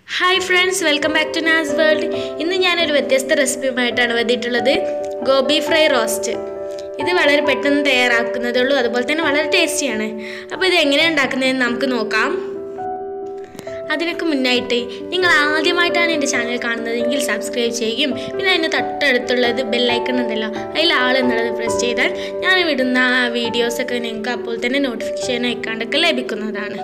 hi friends welcome back to Naz world ഇന്ന് ഞാനൊരു വ്യത്യസ്ത റെസിപ്പിയുമായിട്ടാണ് വന്നിട്ടുള്ളത് ഗോബി ഫ്രൈ റോസ്റ്റ് ഇത് വളരെ പെട്ടെന്ന് തയ്യാറാക്കുന്നതേ ഉള്ളൂ അതുപോലെ തന്നെ വളരെ ടേസ്റ്റിയാണ് അപ്പോൾ ഇത് എങ്ങനെയാണ് ഉണ്ടാക്കുന്നതെന്ന് നമുക്ക് നോക്കാം അതിനൊക്കെ മുന്നായിട്ട് നിങ്ങൾ ആദ്യമായിട്ടാണ് എൻ്റെ ചാനൽ കാണുന്നതെങ്കിൽ സബ്സ്ക്രൈബ് ചെയ്യുകയും പിന്നെ അതിന് തൊട്ടടുത്തുള്ളത് ബെല്ലൈക്കൺ ഉണ്ടല്ലോ അതിൽ ആൾ എന്നുള്ളത് പ്രസ് ചെയ്താൽ ഞാൻ വിടുന്ന വീഡിയോസൊക്കെ നിങ്ങൾക്ക് അപ്പോൾ തന്നെ നോട്ടിഫിക്കേഷൻ അയക്കാണ്ടൊക്കെ ലഭിക്കുന്നതാണ്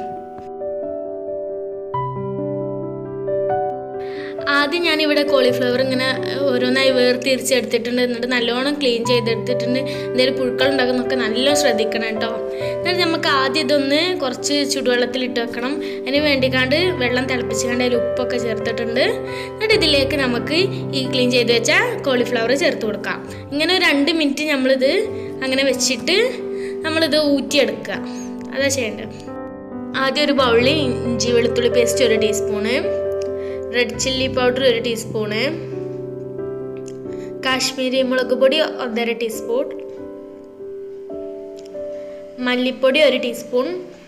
ആദ്യം ഞാനിവിടെ കോളിഫ്ലവർ ഇങ്ങനെ ഓരോന്നായി വേർതിരിച്ചെടുത്തിട്ടുണ്ട് എന്നിട്ട് നല്ലോണം ക്ലീൻ ചെയ്തെടുത്തിട്ടുണ്ട് എന്തെങ്കിലും പുഴുക്കൾ ഉണ്ടാകുന്നൊക്കെ നല്ലോണം ശ്രദ്ധിക്കണം കേട്ടോ എന്നിട്ട് നമുക്ക് ആദ്യം ഇതൊന്ന് കുറച്ച് ചുടുവെള്ളത്തിൽ ഇട്ട് വെക്കണം അതിന് വേണ്ടിക്കാണ്ട് വെള്ളം തിളപ്പിച്ചുകൊണ്ട് അതിൽ ഉപ്പൊക്കെ ചേർത്തിട്ടുണ്ട് എന്നിട്ട് ഇതിലേക്ക് നമുക്ക് ഈ ക്ലീൻ ചെയ്ത് വെച്ച കോളിഫ്ലവർ ചേർത്ത് കൊടുക്കാം ഇങ്ങനെ ഒരു രണ്ട് മിനിറ്റ് നമ്മളിത് അങ്ങനെ വെച്ചിട്ട് നമ്മളിത് ഊറ്റിയെടുക്കുക അതാ ചെയ്യേണ്ടത് ആദ്യം ഒരു ബൗളിൽ ഇഞ്ചി വെളുത്തുള്ളി പേസ്റ്റ് ഒരു ടീസ്പൂണ് റെഡ് ചില്ലി പൗഡർ ഒരു ടീസ്പൂണ് കാശ്മീരി മുളക് പൊടി ഒന്നര ടീസ്പൂൺ മല്ലിപ്പൊടി ഒരു ടീസ്പൂൺ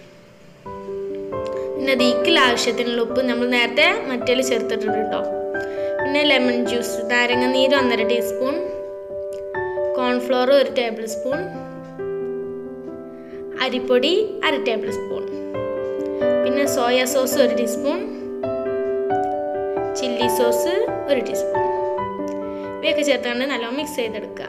പിന്നെ ദീക്കിൽ ആവശ്യത്തിനുള്ള ഉപ്പ് നമ്മൾ നേരത്തെ മറ്റേൽ ചേർത്തിട്ടുണ്ട് കേട്ടോ പിന്നെ ലെമൺ ജ്യൂസ് നാരങ്ങ നീര് ഒന്നര ടീസ്പൂൺ കോൺഫ്ലോർ ഒരു ടേബിൾ സ്പൂൺ അരിപ്പൊടി അര ടേബിൾ സ്പൂൺ പിന്നെ സോയ സോസ് ഒരു ടീസ്പൂൺ ചില്ലി സോസ് ഒരു ടീസ്പൂൺ ഇവയൊക്കെ ചേർത്തുകൊണ്ട് നല്ലോണം മിക്സ് ചെയ്തെടുക്കുക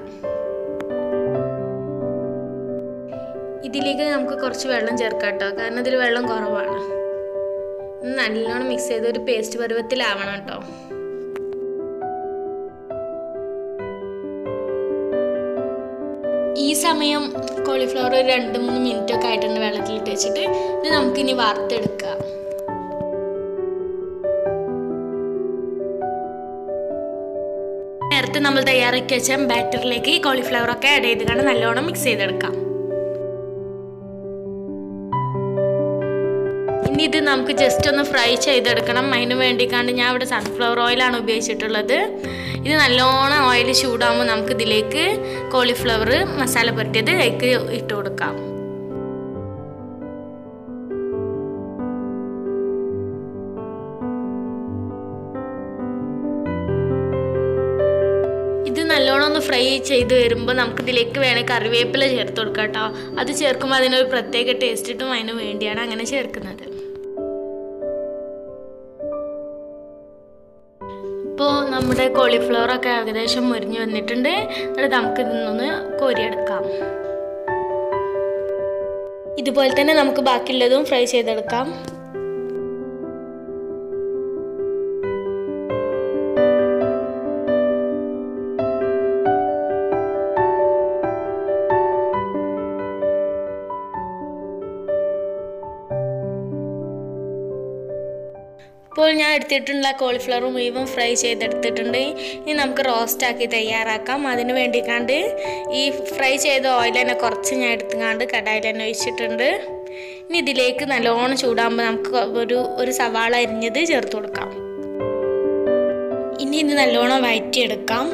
ഇതിലേക്ക് നമുക്ക് കുറച്ച് വെള്ളം ചേർക്കാം കേട്ടോ കാരണം ഇതിൽ വെള്ളം കുറവാണ് നല്ലോണം മിക്സ് ചെയ്ത് ഒരു പേസ്റ്റ് പരുവത്തിലാവണം കേട്ടോ ഈ സമയം കോളിഫ്ലവർ ഒരു രണ്ട് മൂന്ന് മിനിറ്റ് ഒക്കെ ആയിട്ടുണ്ട് വെള്ളത്തിലിട്ട് വെച്ചിട്ട് ഇത് നമുക്കിനി വറുത്തെടുക്കാം നേരത്തെ നമ്മൾ തയ്യാറാക്കി വെച്ച ബാറ്ററിലേക്ക് ഈ കോളിഫ്ലവർ ഒക്കെ ആഡ് ചെയ്ത് കണ്ട് നല്ലോണം മിക്സ് ചെയ്തെടുക്കാം ഇനി ഇത് നമുക്ക് ജസ്റ്റ് ഒന്ന് ഫ്രൈ ചെയ്തെടുക്കണം അതിന് വേണ്ടിക്കാണ്ട് ഞാൻ ഇവിടെ സൺഫ്ലവർ ഓയിലാണ് ഉപയോഗിച്ചിട്ടുള്ളത് ഇത് നല്ലോണം ഓയിൽ ചൂടാകുമ്പോൾ നമുക്ക് ഇതിലേക്ക് കോളിഫ്ലവർ മസാല പുരട്ടിയത് അതിലേക്ക് ഇട്ട് കൊടുക്കാം ഇത് നല്ലോണം ഒന്ന് ഫ്രൈ ചെയ്ത് വരുമ്പോൾ നമുക്ക് ഇതിലേക്ക് വേണേൽ കറിവേപ്പില ചേർത്ത് കൊടുക്കാം കേട്ടോ അത് ചേർക്കുമ്പോൾ അതിനൊരു പ്രത്യേക ടേസ്റ്റ് കിട്ടും അതിന് വേണ്ടിയാണ് അങ്ങനെ ചേർക്കുന്നത് ഇപ്പോൾ നമ്മുടെ കോളിഫ്ലവർ ഒക്കെ ഏകദേശം മുരിഞ്ഞ് വന്നിട്ടുണ്ട് എന്നിട്ട് നമുക്ക് ഇതിന്നൊന്ന് കോരിയെടുക്കാം ഇതുപോലെ തന്നെ നമുക്ക് ബാക്കിയുള്ളതും ഫ്രൈ ചെയ്തെടുക്കാം ഇപ്പോൾ ഞാൻ എടുത്തിട്ടുള്ള കോളിഫ്ലവർ മുഴുവൻ ഫ്രൈ ചെയ്തെടുത്തിട്ടുണ്ട് ഇനി നമുക്ക് റോസ്റ്റ് ആക്കി തയ്യാറാക്കാം അതിന് വേണ്ടിക്കാണ്ട് ഈ ഫ്രൈ ചെയ്ത ഓയിൽ തന്നെ കുറച്ച് ഞാൻ എടുത്തുകാണ്ട് കടായിൽ തന്നെ ഒഴിച്ചിട്ടുണ്ട് ഇനി ഇതിലേക്ക് നല്ലോണം ചൂടാകുമ്പോൾ നമുക്ക് ഒരു ഒരു സവാള അരിഞ്ഞത് ചേർത്ത് കൊടുക്കാം ഇനി ഇത് നല്ലോണം വഴറ്റിയെടുക്കാം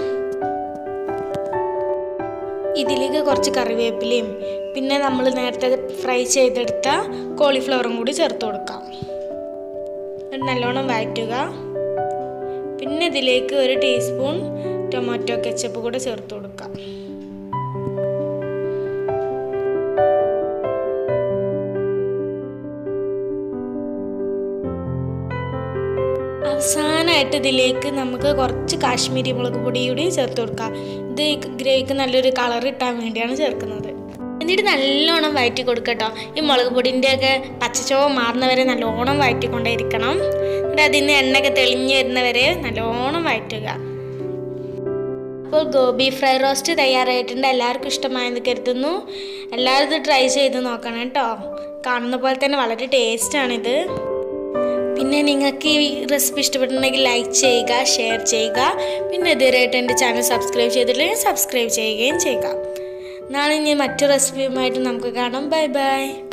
ഇതിലേക്ക് കുറച്ച് കറിവേപ്പിലയും പിന്നെ നമ്മൾ നേരത്തെ ഫ്രൈ ചെയ്തെടുത്ത കോളിഫ്ലവറും കൂടി ചേർത്ത് കൊടുക്കാം നല്ലോണം വഴറ്റുക പിന്നെ ഇതിലേക്ക് ഒരു ടീസ്പൂൺ ടൊമാറ്റോ കെച്ചപ്പ് കൂടെ ചേർത്ത് കൊടുക്കാം അവസാനമായിട്ട് ഇതിലേക്ക് നമുക്ക് കുറച്ച് കാശ്മീരി മുളക് പൊടി കൂടി ചേർത്ത് കൊടുക്കാം ഇത് ഗ്രേവിക്ക് നല്ലൊരു കളർ കിട്ടാൻ വേണ്ടിയാണ് ചേർക്കുന്നത് എന്നിട്ട് നല്ലോണം വഴറ്റി കൊടുക്കട്ടോ ഈ മുളക് പൊടിൻ്റെ ഒക്കെ പച്ചച്ചോവ മാറുന്നവരെ നല്ലോണം വഴറ്റിക്കൊണ്ടേയിരിക്കണം എന്നിട്ട് അതിൽ നിന്ന് എണ്ണയൊക്കെ തെളിഞ്ഞു വരുന്നവരെ നല്ലോണം വഴറ്റുക അപ്പോൾ ഗോബി ഫ്രൈ റോസ്റ്റ് തയ്യാറായിട്ടുണ്ട് എല്ലാവർക്കും ഇഷ്ടമായെന്ന് കരുതുന്നു എല്ലാവരും ഇത് ട്രൈ ചെയ്ത് നോക്കണം കേട്ടോ കാണുന്ന പോലെ തന്നെ വളരെ ടേസ്റ്റാണിത് പിന്നെ നിങ്ങൾക്ക് ഈ റെസിപ്പി ഇഷ്ടപ്പെട്ടിട്ടുണ്ടെങ്കിൽ ലൈക്ക് ചെയ്യുക ഷെയർ ചെയ്യുക പിന്നെ ഇതുവരെയായിട്ട് എൻ്റെ ചാനൽ സബ്സ്ക്രൈബ് ചെയ്തിട്ടില്ലെങ്കിൽ സബ്സ്ക്രൈബ് ചെയ്യുകയും ചെയ്യുക നാളെ ഇനി മറ്റു റെസിപ്പിയുമായിട്ട് നമുക്ക് കാണാം ബൈ ബൈ